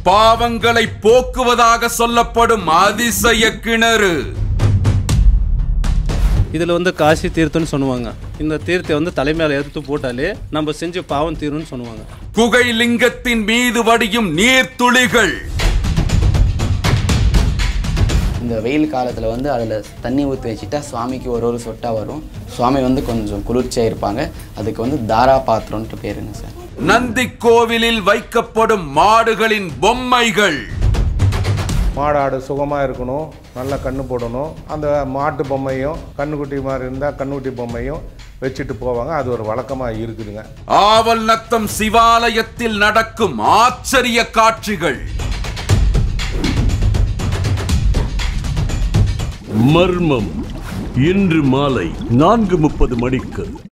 பாவங்களை போக்குவதாக சொல்லப்படும் அதிசய கிணறு இதில் வந்து காசி தீர்த்தம்னு சொல்லுவாங்க இந்த தீர்த்தை வந்து தலைமையில் எடுத்து போட்டாலே நம்ம செஞ்ச பாவம் தீரும்னு சொல்லுவாங்க குகை லிங்கத்தின் மீது வடியும் நீர்த்துளிகள் இந்த வெயில் காலத்தில் வந்து அதில் தண்ணி ஊற்றி வச்சுட்டா சுவாமிக்கு ஒரு ஒரு சொட்டாக வரும் சுவாமி வந்து கொஞ்சம் குளிர்ச்சியாக இருப்பாங்க அதுக்கு வந்து தாரா பாத்திரம்ன்ட்டு பேருங்க சார் நந்தி கோவிலில் வைக்கப்படும் மாடுகளின் பொம்மைகள் மாடாடு சுகமாக இருக்கணும் நல்லா கண்ணு போடணும் அந்த மாட்டு பொம்மையும் கண்ணுக்குட்டி மாதிரி இருந்தால் கண்ணுக்குட்டி பொம்மையும் வச்சுட்டு போவாங்க அது ஒரு வழக்கமாக இருக்குதுங்க ஆவல் நத்தம் சிவாலயத்தில் நடக்கும் ஆச்சரிய காட்சிகள் மர்மம் இன்று மாலை நான்கு முப்பது மணிக்கு